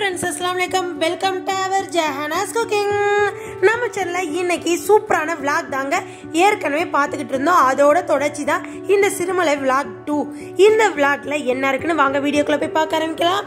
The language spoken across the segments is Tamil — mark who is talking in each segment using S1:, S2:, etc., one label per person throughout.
S1: ஃப்ரெண்ட்ஸ் அஸ்லாம் வலைக்கம் welcome to our Jahanas cooking நம்ம சேனலில் இன்னைக்கு சூப்பரான vlog தாங்க ஏற்கனவே பார்த்துக்கிட்டு இருந்தோம் அதோட தொடர்ச்சி தான் இந்த சிறுமலை vlog டூ இந்த vlogல என்ன இருக்குன்னு வாங்க வீடியோக்குள்ள போய் பார்க்க ஆரம்பிக்கலாம்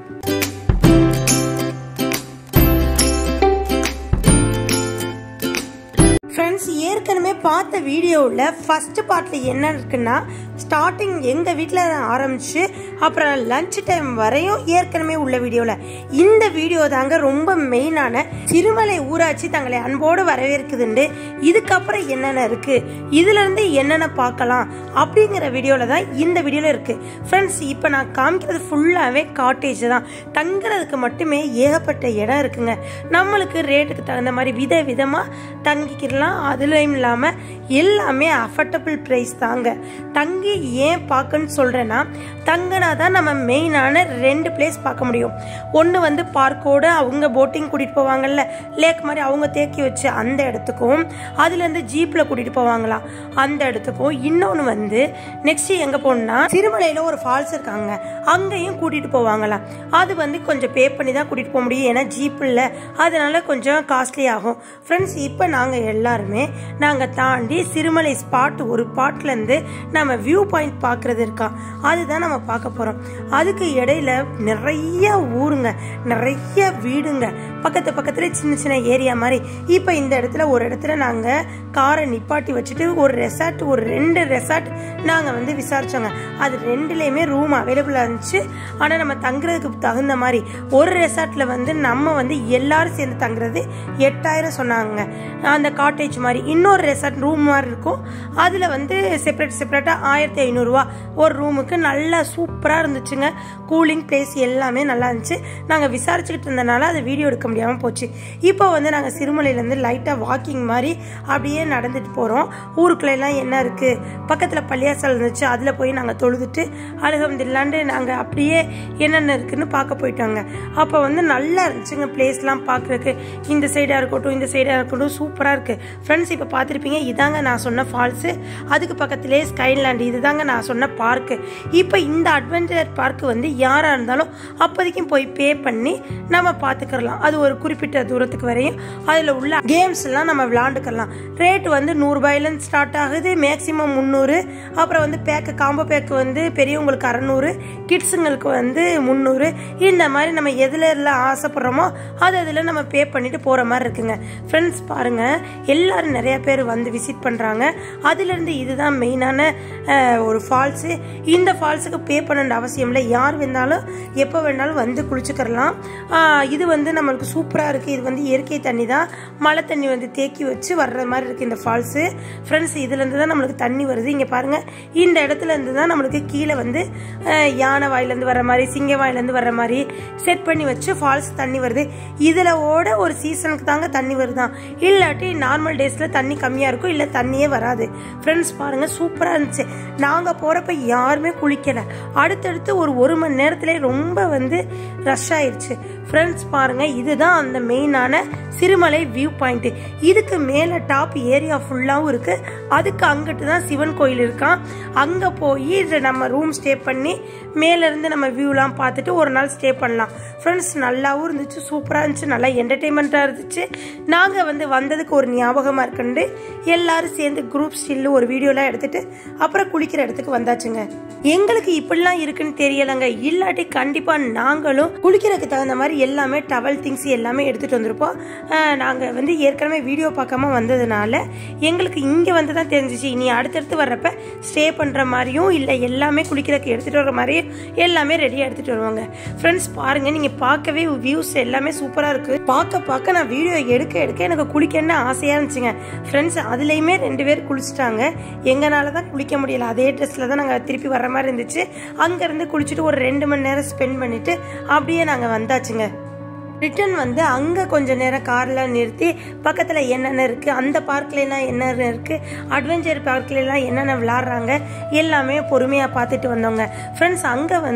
S1: ஃப்ரெண்ட்ஸ் ஏற்கனவே பார்த்த வீடியோவில் ஃபர்ஸ்ட் பார்ட்டில் என்ன இருக்குன்னா ஸ்டார்டிங் எங்கள் வீட்டில் ஆரம்பிச்சு அப்புறம் லஞ்ச் டைம் வரையும் ஏற்கனவே உள்ள வீடியோவில் இந்த வீடியோ தாங்க ரொம்ப மெயினான சிறுமலை ஊராட்சி தங்களை அன்போடு வரவேற்குதுண்டு இதுக்கப்புறம் என்னென்ன இருக்கு இதுல இருந்து என்னென்ன பார்க்கலாம் அப்படிங்கிற வீடியோவில் தான் இந்த வீடியோவில் இருக்கு ஃப்ரெண்ட்ஸ் இப்போ நான் காமிக்கிறது ஃபுல்லாகவே காட்டேஜ் தான் தங்குறதுக்கு மட்டுமே ஏகப்பட்ட இடம் இருக்குங்க நம்மளுக்கு ரேட்டுக்கு தகுந்த மாதிரி வித விதமாக தங்கிக்கிடலாம் அதுலயும் இல்லாமல் எல்லாமே அஃபர்டபுள் ப்ரைஸ் தாங்க தங்கி ஏன் பார்க்கன்னு சொல்கிறேன்னா தங்கினா தான் நம்ம மெயினான ரெண்டு பிளேஸ் பார்க்க முடியும் ஒன்று வந்து பார்க்கோடு அவங்க போட்டிங் கூட்டிகிட்டு போவாங்கல்ல லேக் மாதிரி அவங்க தேக்கி வச்சு அந்த இடத்துக்கும் அதுலேருந்து ஜீப்பில் கூட்டிகிட்டு போவாங்களாம் அந்த இடத்துக்கும் இன்னொன்று வந்து நெக்ஸ்ட் எங்கே போகணும்னா சிறுமலையில் ஒரு ஃபால்ஸ் இருக்காங்க அங்கேயும் கூட்டிகிட்டு போவாங்களாம் அது வந்து கொஞ்சம் பே பண்ணி தான் கூட்டிகிட்டு போக முடியும் ஏன்னா ஜீப் இல்லை அதனால கொஞ்சம் காஸ்ட்லி ஆகும் ஃப்ரெண்ட்ஸ் இப்போ நாங்கள் எல்லாருமே நாங்கள் தாண்டி சிறுமலை ஸ்பாட் ஒரு பாட்லேருந்து நம்ம வியூ பாயிண்ட் பார்க்குறது இருக்கா அதுதான் நம்ம பார்க்க போகிறோம் அதுக்கு இடையில நிறைய ஊருங்க நிறைய வீடுங்க பக்கத்து பக்கத்தில் சின்ன சின்ன ஏரியா மாதிரி இப்போ இந்த இடத்துல ஒரு இடத்துல நாங்கள் காரை நிப்பாட்டி வச்சுட்டு ஒரு ரெசார்ட் ஒரு ரெண்டு ரெசார்ட் நாங்கள் வந்து விசாரிச்சோங்க அது ரெண்டுலேயுமே ரூம் அவைலபிளாக இருந்துச்சு ஆனால் நம்ம தங்குறதுக்கு தகுந்த மாதிரி ஒரு ரெசார்ட்டில் வந்து நம்ம வந்து எல்லாரும் சேர்ந்து தங்குறது எட்டாயிரம் சொன்னாங்க அந்த காட்டேஜ் மாதிரி இன்னொரு ரெசார்ட் ரூம் மாதிரி இருக்கும் அதில் வந்து செப்பரேட் செப்பரேட்டாக ஆயிரத்தி ஐநூறுரூவா ஒரு ரூமுக்கு நல்லா சூப்பராக இருந்துச்சுங்க கூலிங் பிளேஸ் எல்லாமே நல்லா இருந்துச்சு நாங்கள் விசாரிச்சுக்கிட்டு இருந்தனால அதை வீடியோ எடுக்க முடியாமல் போச்சு இப்போ வந்து நாங்கள் சிறுமலையிலேருந்து லைட்டாக வாக்கிங் மாதிரி அப்படியே நடந்துட்டு போகிறோம் ஊருக்குள்ள எல்லாம் என்ன இருக்குது பக்கத்தில் பள்ளியாசல் இருந்துச்சு அதில் போய் நாங்கள் தொழுதுட்டு அழுகம்தில்லாண்டு நாங்கள் அப்படியே என்னென்ன இருக்குன்னு பார்க்க போயிட்டோங்க அப்போ வந்து நல்லா இருந்துச்சுங்க பிளேஸ்லாம் பார்க்குறதுக்கு இந்த சைடாக இருக்கட்டும் இந்த சைடாக இருக்கட்டும் சூப்பராக இருக்குது ஃப்ரெண்ட்ஸ் இப்போ பார்த்துருப்பீங்க இதாங்க நான் சொன்ன ஃபால்ஸு அதுக்கு பக்கத்துலேயே ஸ்கைலாண்ட் இதுதாங்க நான் சொன்ன பார்க்கு இப்போ இந்த அட்வென்ச்சர் பார்க்கு வந்து யாராக இருந்தாலும் அப்போதைக்கும் போய் பே பண்ணி நம்ம பார்த்துக்கலாம் அது ஒரு குறிப்பிட்ட தூரத்துக்கு வரையும் அதில் உள்ள கேம்ஸ் எல்லாம் நம்ம விளாண்டுக்கலாம் ரேட் வந்து நூறுரூபாயிலேருந்து ஸ்டார்ட் ஆகுது மேக்ஸிமம் முந்நூறு அப்புறம் வந்து பேக்கு காம்போ பேக்கு வந்து பெரியவங்களுக்கு அறநூறு கிட்ஸுங்களுக்கு வந்து முந்நூறு இந்த மாதிரி நம்ம எதில் எல்லாம் ஆசைப்படுறோமோ அது அதில் நம்ம பே பண்ணிட்டு போகிற மாதிரி இருக்குங்க ஃப்ரெண்ட்ஸ் பாருங்க எல்லாரும் நிறைய பேர் வந்து விசிட் பண்ணுறாங்க அதுலேருந்து இதுதான் மெயினான ஒரு ஃபால்ஸு இந்த ஃபால்ஸுக்கு பே பண்ண அவசியம் இல்லை யார் வேணாலும் எப்போ வேணாலும் வந்து குளிச்சுக்கிறலாம் இது வந்து நம்மளுக்கு சூப்பராக இருக்குது இது வந்து இயற்கை தண்ணி தான் மழை தண்ணி வந்து தேக்கி வச்சு வர்ற மாதிரி இருக்குது இந்த ஃபால்ஸு ஃப்ரெண்ட்ஸ் இதுலேருந்து தான் நம்மளுக்கு தண்ணி வருது இங்கே பாருங்கள் இந்த இடத்துல இருந்து தான் நம்மளுக்கு கீழே வந்து யானை வாயிலேருந்து வர மாதிரி சிங்க வாயிலேருந்து வர மாதிரி செட் பண்ணி வச்சு ஃபால்ஸ் தண்ணி வருது இதில் ஓட ஒரு சீசனுக்கு தாங்க தண்ணி வருதான் இல்லாட்டி நார்மல் டேஸில் தண்ணி கம்மியாக இருக்கும் இல்லை தண்ணியே வராது ஃப்ரெண்ட்ஸ் பாருங்கள் சூப்பராக இருந்துச்சு நாங்கள் போகிறப்ப யாருமே குளிக்கலை அடுத்தடுத்து ஒரு ஒரு மணி நேரத்திலே ரொம்ப வந்து ரஷ் ஆயிடுச்சு ஃப்ரெண்ட்ஸ் பாருங்க இதுதான் அந்த மெயினான சிறுமலை வியூ பாயிண்ட் இதுக்கு மேலே டாப் ஏரியா ஃபுல்லாகவும் இருக்கு அதுக்கு அங்கிட்டு தான் சிவன் கோயில் இருக்கான் அங்கே போய் நம்ம ரூம் ஸ்டே பண்ணி மேலேருந்து நம்ம வியூலாம் பார்த்துட்டு ஒரு நாள் ஸ்டே பண்ணலாம் ஃப்ரெண்ட்ஸ் நல்லாவும் இருந்துச்சு சூப்பராக இருந்துச்சு நல்லா என்டர்டெயின்மெண்ட்டாக இருந்துச்சு நாங்கள் வந்து வந்ததுக்கு ஒரு ஞாபகமாக இருக்குண்டு எல்லாரும் சேர்ந்து குரூப் ஸ்டில்லு ஒரு வீடியோலாம் எடுத்துட்டு அப்புறம் குளிக்கிற இடத்துக்கு வந்தாச்சுங்க எங்களுக்கு இப்படிலாம் இருக்குன்னு தெரியலைங்க இல்லாட்டி கண்டிப்பாக நாங்களும் குளிக்கிறதுக்கு தகுந்த மாதிரி எல்லாமே டவல் திங்ஸ் எல்லாமே எடுத்துகிட்டு வந்திருப்போம் நாங்கள் வந்து ஏற்கனவே வீடியோ பார்க்காம வந்ததுனால எங்களுக்கு இங்கே வந்து தான் தெரிஞ்சிச்சு இனி அடுத்தடுத்து வர்றப்ப ஸ்டே பண்ணுற மாதிரியும் இல்லை எல்லாமே குளிக்கிறதுக்கு எடுத்துகிட்டு வர மாதிரியும் எல்லாமே ரெடியாக எடுத்துகிட்டு வருவாங்க ஃப்ரெண்ட்ஸ் பாருங்கள் நீங்கள் பார்க்கவே வியூஸ் எல்லாமே சூப்பராக இருக்குது பார்க்க பார்க்க நான் வீடியோ எடுக்க எடுக்க எனக்கு குளிக்கணும்னு ஆசையாக இருந்துச்சுங்க ஃப்ரெண்ட்ஸ் அதுலேயுமே ரெண்டு பேர் குளிச்சிட்டாங்க எங்களால தான் குளிக்க முடியல அதே ட்ரெஸ்ஸில் தான் நாங்கள் திருப்பி வர மாதிரி இருந்துச்சு அங்கேருந்து குளிச்சுட்டு ஒரு ரெண்டு மணி நேரம் ஸ்பெண்ட் பண்ணிவிட்டு அப்படியே நாங்கள் வந்தாச்சுங்க ரிட்டன் வந்து அங்கே கொஞ்ச நேரம் காரில் நிறுத்தி பக்கத்தில் என்னென்ன இருக்குது அந்த பார்க்லாம் என்னென்ன இருக்குது அட்வென்ச்சர் பார்க்லாம் என்னென்ன விளாட்றாங்க எல்லாமே பொறுமையாக பார்த்துட்டு வந்தோங்க ஃப்ரெண்ட்ஸ் அங்கே வந்து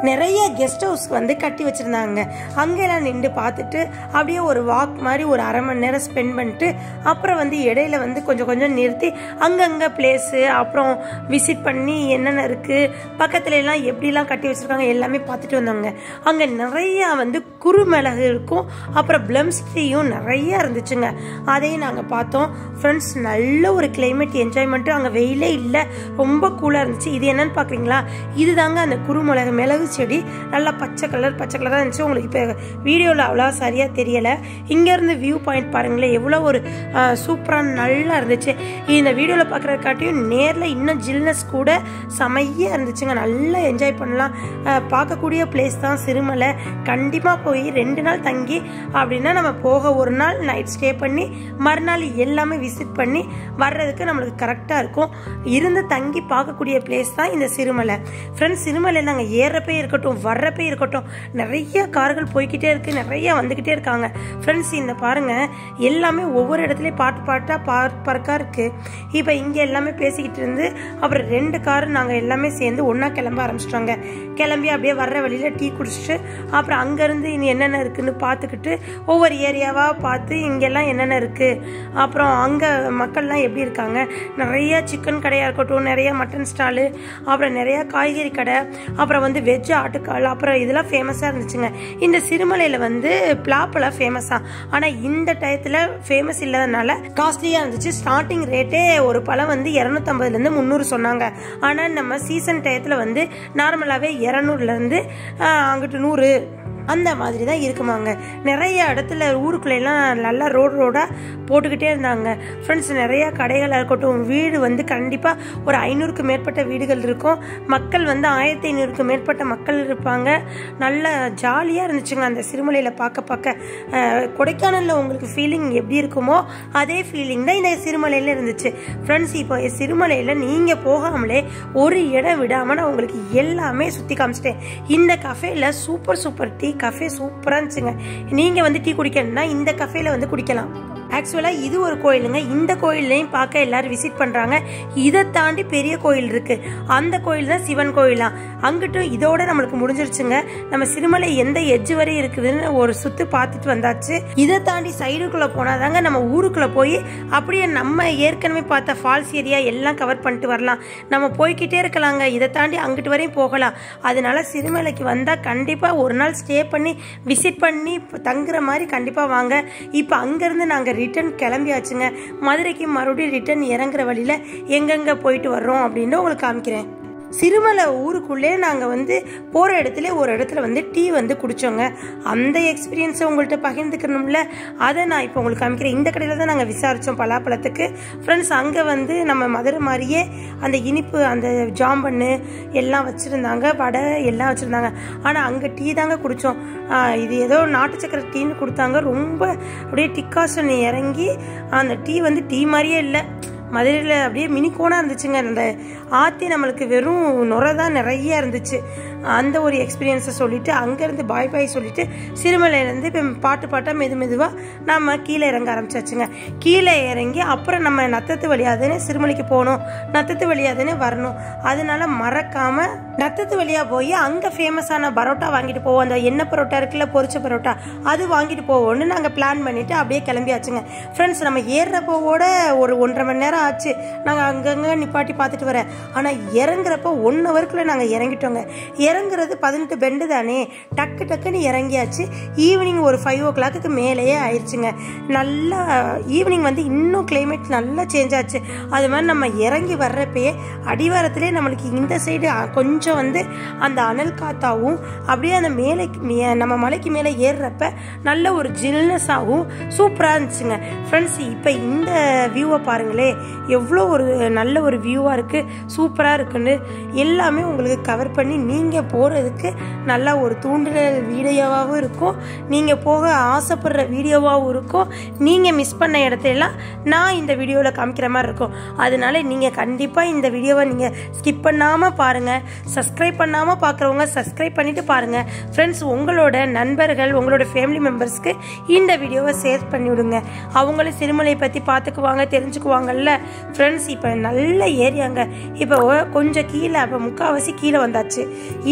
S1: நிறைய கெஸ்ட் ஹவுஸ் வந்து கட்டி வச்சுருந்தாங்க அங்கெல்லாம் நின்று பார்த்துட்டு அப்படியே ஒரு வாக் மாதிரி ஒரு அரை மணி நேரம் ஸ்பெண்ட் பண்ணிட்டு அப்புறம் வந்து இடையில வந்து கொஞ்சம் கொஞ்சம் நிறுத்தி அங்கங்கே பிளேஸு அப்புறம் விசிட் பண்ணி என்னென்ன இருக்குது பக்கத்துல எல்லாம் எப்படிலாம் கட்டி வச்சுருக்காங்க எல்லாமே பார்த்துட்டு வந்தாங்க அங்கே நிறையா வந்து குறுமிளகு இருக்கும் அப்புறம் பிளம்ஸ் ட்ரீயும் நிறைய இருந்துச்சுங்க அதையும் நாங்கள் பார்த்தோம் ஃப்ரெண்ட்ஸ் நல்ல ஒரு கிளைமேட் என்ஜாய்மெண்ட்டு அங்கே வெயிலே இல்லை ரொம்ப கூலாக இருந்துச்சு இது என்னன்னு பார்க்குறீங்களா இதுதாங்க அந்த குறுமிளகு மிளகு செடி நல்லா பச்சை கலர் பச்சை கலராக இருந்துச்சு உங்களுக்கு இப்போ வீடியோவில் அவ்வளோ சரியாக தெரியலை இங்கேருந்து வியூ பாயிண்ட் பாருங்களேன் எவ்வளோ ஒரு சூப்பராக நல்லா இருந்துச்சு இந்த வீடியோவில் பார்க்குறதுக்காட்டியும் நேரில் இன்னும் ஜில்னஸ் கூட செமையாக இருந்துச்சுங்க நல்லா என்ஜாய் பண்ணலாம் அஹ், பார்க்கக்கூடிய பிளேஸ் தான் சிறுமலை கண்டிப்பாக போய் ரெண்டு நாள் தங்கி அப்படின்னா நம்ம போக ஒரு நாள் நைட் ஸ்டே பண்ணி மறுநாள் எல்லாமே விசிட் பண்ணி வர்றதுக்கு நம்மளுக்கு கரெக்டாக இருக்கும் இருந்து தங்கி பார்க்கக்கூடிய பிளேஸ் தான் இந்த சிறுமலை ஃப்ரெண்ட்ஸ் சிறுமலை நாங்கள் ஏறப்பே இருக்கட்டும் வர்றப்பே இருக்கட்டும் நிறைய கார்கள் போய்க்கிட்டே இருக்கு நிறைய வந்துக்கிட்டே இருக்காங்க ஃப்ரெண்ட்ஸ் இந்த பாருங்க எல்லாமே ஒவ்வொரு இடத்துலையும் பாட்டு பாட்டாக பார்க் பார்க்காக இருக்கு இப்போ இங்கே எல்லாமே பேசிக்கிட்டு இருந்து அப்புறம் ரெண்டு கார் நாங்கள் எல்லாமே சேர்ந்து ஒன்றா கிளம்ப ஆரம்பிச்சிட்டோங்க கிளம்பி அப்படியே வர்ற வழியில் டீ குடிச்சிட்டு அப்புறம் அங்கேருந்து இனி என்னென்ன இருக்குன்னு பார்த்துக்கிட்டு ஒவ்வொரு ஏரியாவாக பார்த்து இங்கெல்லாம் என்னென்ன இருக்குது அப்புறம் அங்கே மக்கள்லாம் எப்படி இருக்காங்க நிறைய சிக்கன் கடையாக இருக்கட்டும் நிறைய மட்டன் ஸ்டாலு அப்புறம் நிறைய காய்கறி கடை அப்புறம் வந்து வெஜ் ஆட்டுக்கால் அப்புறம் இதெல்லாம் ஃபேமஸாக இருந்துச்சுங்க இந்த சிறுமலையில் வந்து பிளாப்பெல்லாம் ஃபேமஸாக ஆனால் இந்த டயத்தில் ஃபேமஸ் இல்லாதனால காஸ்ட்லியாக இருந்துச்சு ஸ்டார்டிங் ரேட்டே ஒரு பழம் வந்து இரநூத்தம்பதுலேருந்து முந்நூறு சொன்னாங்க ஆனால் நம்ம சீசன் டயத்தில் வந்து நார்மலாகவே இரநூறுலேருந்து அங்கிட்டு நூறு அந்த மாதிரி தான் இருக்குமாங்க நிறைய இடத்துல ஊருக்குள்ளெல்லாம் நல்லா ரோடு ரோடாக போட்டுக்கிட்டே இருந்தாங்க ஃப்ரெண்ட்ஸ் நிறைய கடைகளாக இருக்கட்டும் வீடு வந்து கண்டிப்பாக ஒரு ஐநூறுக்கு மேற்பட்ட வீடுகள் இருக்கும் மக்கள் வந்து ஆயிரத்தி ஐநூறுக்கு மேற்பட்ட மக்கள் இருப்பாங்க நல்ல ஜாலியாக இருந்துச்சுங்க அந்த சிறுமலையில் பார்க்க பார்க்க அஹ், கொடைக்கானலில் உங்களுக்கு ஃபீலிங் எப்படி இருக்குமோ அதே ஃபீலிங் தான் இந்த சிறுமலையில் இருந்துச்சு ஃப்ரெண்ட்ஸ் இப்போ சிறுமலையில் நீங்கள் போகாமலே ஒரு இடம் விடாமல் நான் உங்களுக்கு எல்லாமே சுற்றி காமிச்சிட்டேன் இந்த கஃபேல சூப்பர் சூப்பர் டீ கஃபே சூப்பராக இருந்துச்சுங்க நீங்கள் வந்து டீ குடிக்கணும்னா இந்த கஃபேல வந்து குடிக்கலாம் ஆக்சுவலாக இது ஒரு கோயிலுங்க இந்த கோயில்லையும் பார்க்க எல்லாரும் விசிட் பண்ணுறாங்க இதை தாண்டி பெரிய கோயில் இருக்கு அந்த கோயில் தான் சிவன் கோயிலாம் அங்கிட்டும் இதோட நம்மளுக்கு முடிஞ்சிருச்சுங்க நம்ம சிறுமலை எந்த எட்ஜ் வரை இருக்குதுன்னு ஒரு சுத்து பார்த்துட்டு வந்தாச்சு இதை தாண்டி சைடுக்குள்ளே போனாதாங்க நம்ம ஊருக்குள்ளே போய் அப்படியே நம்ம ஏற்கனவே பார்த்த ஃபால்ஸ் ஏரியா எல்லாம் கவர் பண்ணிட்டு வரலாம் நம்ம போய்க்கிட்டே இருக்கலாங்க இதை தாண்டி அங்கிட்டு வரையும் போகலாம் அதனால சிறுமலைக்கு வந்தால் கண்டிப்பாக ஒரு நாள் ஸ்டே பண்ணி விசிட் பண்ணி தங்குற மாதிரி கண்டிப்பாக வாங்க இப்போ அங்கேருந்து நாங்கள் ரிட்டர்ன் கிளம்பியாச்சுங்க மதுரைக்கு மறுபடியும் ரிட்டர்ன் இறங்குற வழியில் எங்கெங்கே போயிட்டு வர்றோம் அப்படின்னு உங்களுக்கு காமிக்கிறேன் சிறுமலை ஊருக்குள்ளே நாங்கள் வந்து போகிற இடத்துல ஒரு இடத்துல வந்து டீ வந்து குடித்தோங்க அந்த எக்ஸ்பீரியன்ஸை உங்கள்கிட்ட பகிர்ந்துக்கணும்ல அதை நான் இப்போ உங்களுக்கு காமிக்கிறேன் இந்த கடையில் தான் நாங்கள் விசாரித்தோம் பலாப்பழத்துக்கு ஃப்ரெண்ட்ஸ் அங்கே வந்து நம்ம மதுரை மாதிரியே அந்த இனிப்பு அந்த ஜாம்பண்ணு எல்லாம் வச்சுருந்தாங்க வடை எல்லாம் வச்சுருந்தாங்க ஆனால் அங்கே டீ தாங்க குடித்தோம் இது ஏதோ நாட்டு சக்கரை டீன்னு கொடுத்தாங்க ரொம்ப அப்படியே டிக்காசன் இறங்கி அந்த டீ வந்து டீ மாதிரியே இல்லை மதுரையில் அப்படியே மினி கோனாக இருந்துச்சுங்க அந்த ஆற்றி நம்மளுக்கு வெறும் நுரை தான் நிறைய இருந்துச்சு அந்த ஒரு எக்ஸ்பீரியன்ஸை சொல்லிட்டு அங்கேருந்து பாய் பாய் சொல்லிட்டு சிறுமலையிலேருந்து இப்போ பாட்டு பாட்டாக மெது மெதுவாக நம்ம கீழே இறங்க ஆரம்பிச்சாச்சுங்க கீழே இறங்கி அப்புறம் நம்ம நத்தத்து வழியாதுன்னு சிறுமலைக்கு போகணும் நத்தத்து வழியாதுன்னு வரணும் அதனால மறக்காம நத்தத்து வழியாக போய் அங்கே ஃபேமஸான பரோட்டா வாங்கிட்டு போவோம் அந்த எண்ணெய் பரோட்டா இருக்குல்ல பொரிச்ச பரோட்டா அது வாங்கிட்டு போவோம்னு நாங்கள் பிளான் பண்ணிட்டு அப்படியே கிளம்பியாச்சுங்க ஃப்ரெண்ட்ஸ் நம்ம ஏறுறப்போவோட ஒரு ஒன்றரை மணி நேரம் ஆச்சு நாங்கள் அங்கங்கே நிப்பாட்டி பார்த்துட்டு வரேன் ஆனால் இறங்குறப்போ ஒன் ஹவருக்குள்ளே நாங்கள் இறங்கிட்டோங்க இறங்குறது பதினெட்டு பெண்டு தானே டக்கு டக்குன்னு இறங்கியாச்சு ஈவினிங் ஒரு ஃபைவ் ஓ கிளாக்கு மேலேயே ஆயிடுச்சுங்க நல்லா ஈவினிங் வந்து இன்னும் கிளைமேட் நல்லா சேஞ்ச் ஆச்சு அது மாதிரி நம்ம இறங்கி வர்றப்பயே அடிவாரத்திலே நம்மளுக்கு இந்த சைடு கொஞ்சம் வந்து அந்த அனல் காத்தாவும் அப்படியே அந்த மேலே மே- நம்ம மலைக்கு மேலே ஏறுறப்ப நல்ல ஒரு ஜில்னஸாகவும் சூப்பராக இருந்துச்சுங்க ஃப்ரெண்ட்ஸ் இப்போ இந்த வியூவை பாருங்களே எவ்வளோ ஒரு நல்ல ஒரு வியூவாக இருக்குது சூப்பராக இருக்குன்னு எல்லாமே உங்களுக்கு கவர் பண்ணி நீங்கள் போகிறதுக்கு நல்லா ஒரு தூண்டுதல் வீடியோவாகவும் இருக்கும் நீங்கள் போக ஆசைப்படுற வீடியோவாகவும் இருக்கும் நீங்கள் மிஸ் பண்ண இடத்தையெல்லாம் நான் இந்த வீடியோவில் காமிக்கிற மாதிரி இருக்கும் அதனால நீங்கள் கண்டிப்பாக இந்த வீடியோவை நீங்கள் ஸ்கிப் பண்ணாமல் பாருங்கள் சப்ஸ்கிரைப் பண்ணாமல் பார்க்குறவங்க சப்ஸ்கிரைப் பண்ணிட்டு பாருங்கள் ஃப்ரெண்ட்ஸ் உங்களோட நண்பர்கள் உங்களோட ஃபேமிலி மெம்பர்ஸ்க்கு இந்த வீடியோவை ஷேர் பண்ணி விடுங்க அவங்களும் சிறுமலையை பற்றி பார்த்துக்குவாங்க தெரிஞ்சுக்குவாங்கல்ல ஃப்ரெண்ட்ஸ் இப்போ நல்ல ஏரியாங்க இப்போ கொஞ்சம் கீழே இப்போ முக்கால்வாசி கீழே வந்தாச்சு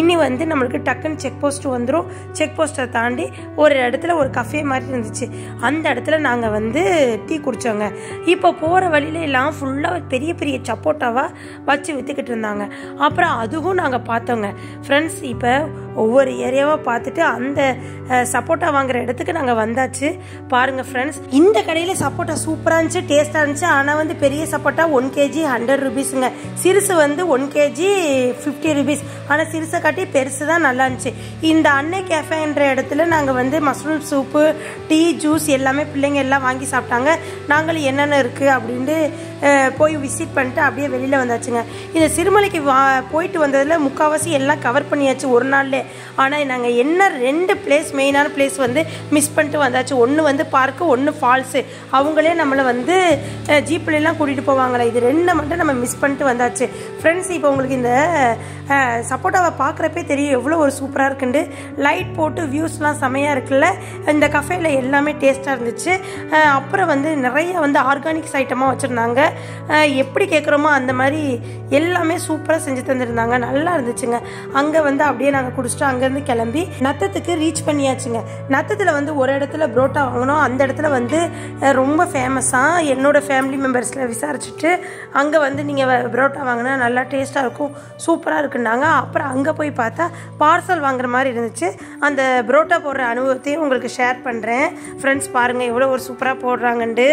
S1: இனி வந்து நம்மளுக்கு டக்குன்னு செக் போஸ்ட் வந்துடும் செக் போஸ்ட்டை தாண்டி ஒரு இடத்துல ஒரு கஃபே மாதிரி இருந்துச்சு அந்த இடத்துல நாங்கள் வந்து டீ குடித்தோங்க இப்போ போகிற வழியில எல்லாம் ஃபுல்லாக பெரிய பெரிய சப்போட்டாவாக வச்சு விற்றுக்கிட்டு இருந்தாங்க அப்புறம் அதுவும் நாங்கள் பார்த்தோங்க ஃப்ரெண்ட்ஸ் இப்போ ஒவ்வொரு ஏரியாவாக பார்த்துட்டு அந்த சப்போட்டா வாங்குற இடத்துக்கு நாங்கள் வந்தாச்சு பாருங்கள் ஃப்ரெண்ட்ஸ் இந்த கடையில் சப்போட்டா சூப்பராக இருந்துச்சு டேஸ்ட்டாக இருந்துச்சு ஆனால் வந்து பெரிய சப்போட்டா ஒன் கேஜி ஹண்ட்ரட் ருபீஸுங்க சிறுசு வந்து ஒன் கேஜி ஃபிஃப்டி ருபீஸ் ஆனால் சிறுசை காட்டி பெருசு தான் நல்லா இருந்துச்சு இந்த அன்னை கேஃபேன்ற இடத்துல நாங்கள் வந்து மஷ்ரூம் சூப்பு டீ ஜூஸ் எல்லாமே பிள்ளைங்க எல்லாம் வாங்கி சாப்பிட்டாங்க நாங்களும் என்னென்ன இருக்குது அப்படின்ட்டு போய் விசிட் பண்ணிட்டு அப்படியே வெளியில் வந்தாச்சுங்க இந்த சிறுமலைக்கு வா போயிட்டு வந்ததில் முக்கால்வாசி எல்லாம் கவர் பண்ணியாச்சு ஒரு நாள்லே ஆனால் நாங்கள் என்ன ரெண்டு பிளேஸ் மெயினான பிளேஸ் வந்து மிஸ் பண்ணிட்டு வந்தாச்சு ஒன்று வந்து பார்க்கு ஒன்று ஃபால்ஸு அவங்களே நம்மளை வந்து ஜீப்லாம் கூட்டிகிட்டு போவாங்களே இது ரெண்டை மட்டும் நம்ம மிஸ் பண்ணிட்டு வந்தாச்சு ஃப்ரெண்ட்ஸ் இப்போ உங்களுக்கு இந்த சப்போட்டாவை பார்க்குறப்பே தெரியும் எவ்வளோ ஒரு சூப்பராக இருக்குண்டு லைட் போட்டு வியூஸ்லாம் செமையாக இருக்குல்ல இந்த கஃபேல எல்லாமே டேஸ்ட்டாக இருந்துச்சு அப்புறம் வந்து நிறைய வந்து ஆர்கானிக்ஸ் ஐட்டமாக வச்சுருந்தாங்க எப்படி கேட்குறோமோ அந்த மாதிரி எல்லாமே சூப்பராக செஞ்சு தந்துருந்தாங்க நல்லா இருந்துச்சுங்க அங்கே வந்து அப்படியே நாங்கள் குடிச்சிட்டு அங்கேருந்து கிளம்பி நத்தத்துக்கு ரீச் பண்ணியாச்சுங்க நத்தத்தில் வந்து ஒரு இடத்துல புரோட்டா வாங்கினோம் அந்த இடத்துல வந்து ரொம்ப ஃபேமஸாக என்னோட ஃபேமிலி மெம்பர்ஸில் விசாரிச்சுட்டு அங்கே வந்து நீங்கள் புரோட்டா வாங்கினா நல்லா டேஸ்ட்டாக இருக்கும் சூப்பராக இருக்குன்னாங்க அப்புறம் அங்கே போய் பார்த்தா பார்சல் வாங்குற மாதிரி இருந்துச்சு அந்த புரோட்டா போடுற அனுபவத்தையும் உங்களுக்கு ஷேர் பண்ணுறேன் ஃப்ரெண்ட்ஸ் பாருங்கள் எவ்வளோ ஒரு சூப்பராக போடுறாங்கன்ட்டு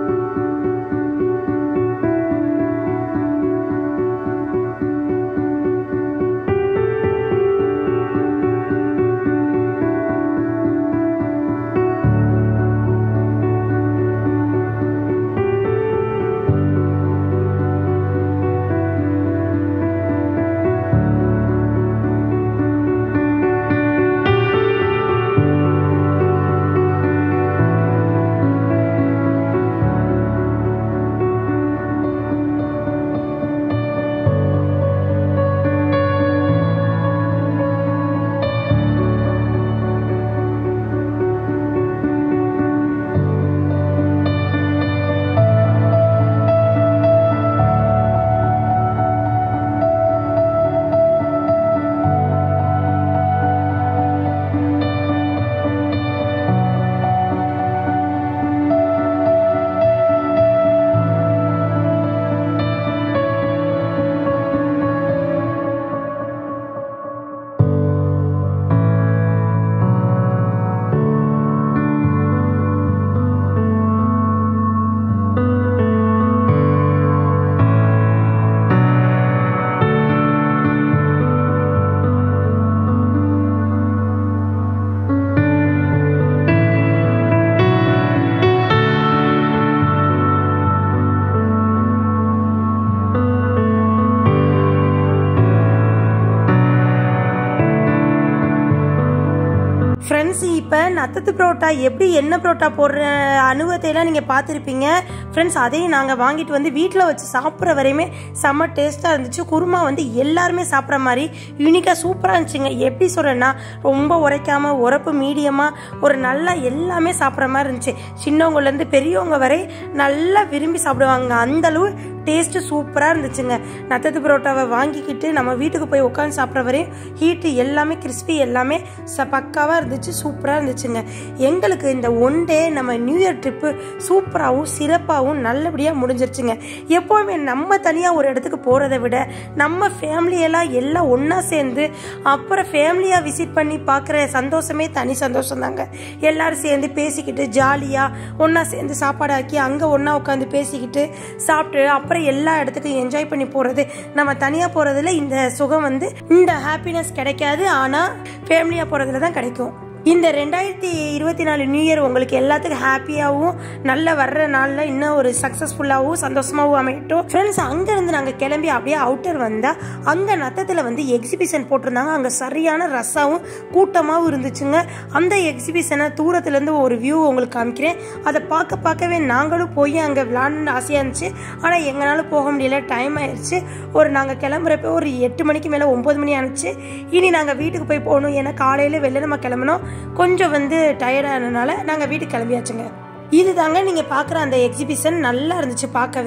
S1: ஃப்ரெண்ட்ஸ் இப்போ நத்தத்து புரோட்டா எப்படி என்ன புரோட்டா போடுற அனுபவத்தையெல்லாம் நீங்கள் பார்த்துருப்பீங்க ஃப்ரெண்ட்ஸ் அதையும் நாங்கள் வாங்கிட்டு வந்து வீட்டில் வச்சு சாப்பிட்ற வரையுமே செம்ம டேஸ்ட்டாக இருந்துச்சு குருமா வந்து எல்லாருமே சாப்பிட்ற மாதிரி யூனிக்காக சூப்பராக இருந்துச்சுங்க எப்படி சொல்கிறேன்னா ரொம்ப உரைக்காம உரப்பு மீடியமாக ஒரு நல்லா எல்லாமே சாப்பிட்ற மாதிரி இருந்துச்சு சின்னவங்கலேருந்து பெரியவங்க வரை நல்லா விரும்பி சாப்பிடுவாங்க அந்தளவு டேஸ்ட்டு சூப்பராக இருந்துச்சுங்க நத்தத்து பரோட்டாவை வாங்கிக்கிட்டு நம்ம வீட்டுக்கு போய் உட்காந்து சாப்பிட்ற வரையும் ஹீட்டு எல்லாமே கிறிஸ்பி எல்லாமே ச பக்காவாக இருந்துச்சு சூப்பராக இருந்துச்சுங்க எங்களுக்கு இந்த ஒன் டே நம்ம நியூ இயர் ட்ரிப்பு சூப்பராகவும் சிறப்பாகவும் நல்லபடியாக முடிஞ்சிருச்சுங்க எப்போவுமே நம்ம தனியாக ஒரு இடத்துக்கு போகிறத விட நம்ம ஃபேமிலியெல்லாம் எல்லாம் ஒன்றா சேர்ந்து அப்புறம் ஃபேமிலியாக விசிட் பண்ணி பார்க்குற சந்தோஷமே தனி சந்தோஷம் தாங்க எல்லாரும் சேர்ந்து பேசிக்கிட்டு ஜாலியாக ஒன்றா சேர்ந்து சாப்பாடு ஆக்கி அங்கே ஒன்றா உட்காந்து பேசிக்கிட்டு சாப்பிட்டு அப்புறம் எல்லா இடத்துக்கும் என்ஜாய் பண்ணி போகிறது நம்ம தனியாக போகிறதுல இந்த சுகம் வந்து இந்த ஹாப்பினஸ் கிடைக்காது ஆனால் ஃபேமிலியாக போகிறதுல தான் கிடைக்கும் இந்த ரெண்டாயிரத்தி இருபத்தி நாலு நியூ இயர் உங்களுக்கு எல்லாத்துக்கும் ஹாப்பியாகவும் நல்ல வர்ற நாளில் இன்னும் ஒரு சக்ஸஸ்ஃபுல்லாகவும் சந்தோஷமாகவும் அமையட்டும் ஃப்ரெண்ட்ஸ் அங்கேருந்து நாங்கள் கிளம்பி அப்படியே அவுட்டர் வந்தால் அங்கே நத்தத்தில் வந்து எக்ஸிபிஷன் போட்டிருந்தாங்க அங்கே சரியான ரஸ்ஸாகவும் கூட்டமாகவும் இருந்துச்சுங்க அந்த எக்ஸிபிஷனை தூரத்துலேருந்து ஒரு வியூ உங்களுக்கு காமிக்கிறேன் அதை பார்க்க பார்க்கவே நாங்களும் போய் அங்கே விளாட்ணுன்னு ஆசையாக இருந்துச்சு ஆனால் எங்களால் போக முடியல டைம் ஆயிடுச்சு ஒரு நாங்கள் கிளம்புறப்ப ஒரு எட்டு மணிக்கு மேலே ஒம்பது மணி ஆனிச்சு இனி நாங்கள் வீட்டுக்கு போய் போகணும் ஏன்னா காலையில் வெளில நம்ம கிளம்பணும் கொஞ்சம் வந்து டயர்டானனால நாங்கள் வீட்டுக்கு கிளம்பியாச்சுங்க இதுதாங்க நீங்கள் பார்க்குற அந்த எக்ஸிபிஷன் நல்லா இருந்துச்சு பார்க்கவே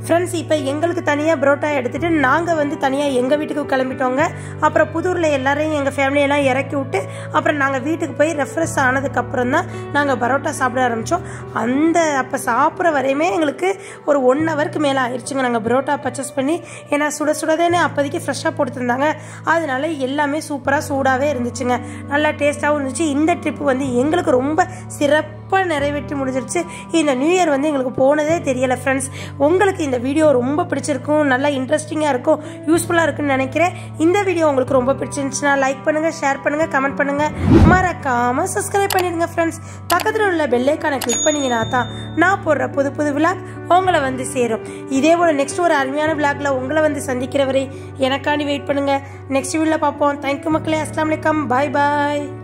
S1: ஃப்ரெண்ட்ஸ் இப்போ எங்களுக்கு தனியாக பரோட்டா எடுத்துகிட்டு நாங்கள் வந்து தனியாக எங்கள் வீட்டுக்கு கிளம்பிட்டோங்க அப்புறம் புதூரில் எல்லாரையும் எங்கள் ஃபேமிலியெல்லாம் இறக்கி விட்டு அப்புறம் நாங்கள் வீட்டுக்கு போய் ரெஃப்ரெஷ் ஆனதுக்கப்புறம் தான் நாங்கள் பரோட்டா சாப்பிட ஆரம்பித்தோம் அந்த அப்போ சாப்பிட்ற வரையுமே எங்களுக்கு ஒரு ஒன் ஹவருக்கு மேலே ஆயிடுச்சுங்க நாங்கள் பரோட்டா பர்ச்சேஸ் பண்ணி ஏன்னா சுட சுடதேனே அப்போதைக்கு ஃப்ரெஷ்ஷாக போட்டுருந்தாங்க அதனால எல்லாமே சூப்பராக சூடாகவே இருந்துச்சுங்க நல்லா டேஸ்ட்டாகவும் இருந்துச்சு இந்த ட்ரிப்பு வந்து எங்களுக்கு ரொம்ப சிறப்பாக நிறைவேற்றி முடிஞ்சிருச்சு இந்த நியூ இயர் வந்து எங்களுக்கு போனதே தெரியலை ஃப்ரெண்ட்ஸ் உங்களுக்கு இந்த வீடியோ ரொம்ப பிடிச்சிருக்கும் நல்லா இன்ட்ரெஸ்டிங்காக இருக்கும் யூஸ்ஃபுல்லாக இருக்குன்னு நினைக்கிறேன் இந்த வீடியோ உங்களுக்கு ரொம்ப பிடிச்சிருந்துச்சுன்னா லைக் பண்ணுங்கள் ஷேர் பண்ணுங்கள் கமெண்ட் பண்ணுங்கள் மறக்காமல் சப்ஸ்கிரைப் பண்ணிடுங்க ஃப்ரெண்ட்ஸ் பக்கத்தில் உள்ள பெல்லைக்கான கிளிக் பண்ணிங்கன்னா தான் நான் போடுற புது புது விளாக் உங்களை வந்து சேரும் இதே போல் நெக்ஸ்ட் ஒரு அருமையான விளாக்ல உங்களை வந்து சந்திக்கிற வரை எனக்காண்டி வெயிட் பண்ணுங்கள் நெக்ஸ்ட் வீடியோவில் பார்ப்போம் தேங்க்யூ மக்களே அஸ்லாம் வலைக்கம் பாய் பாய்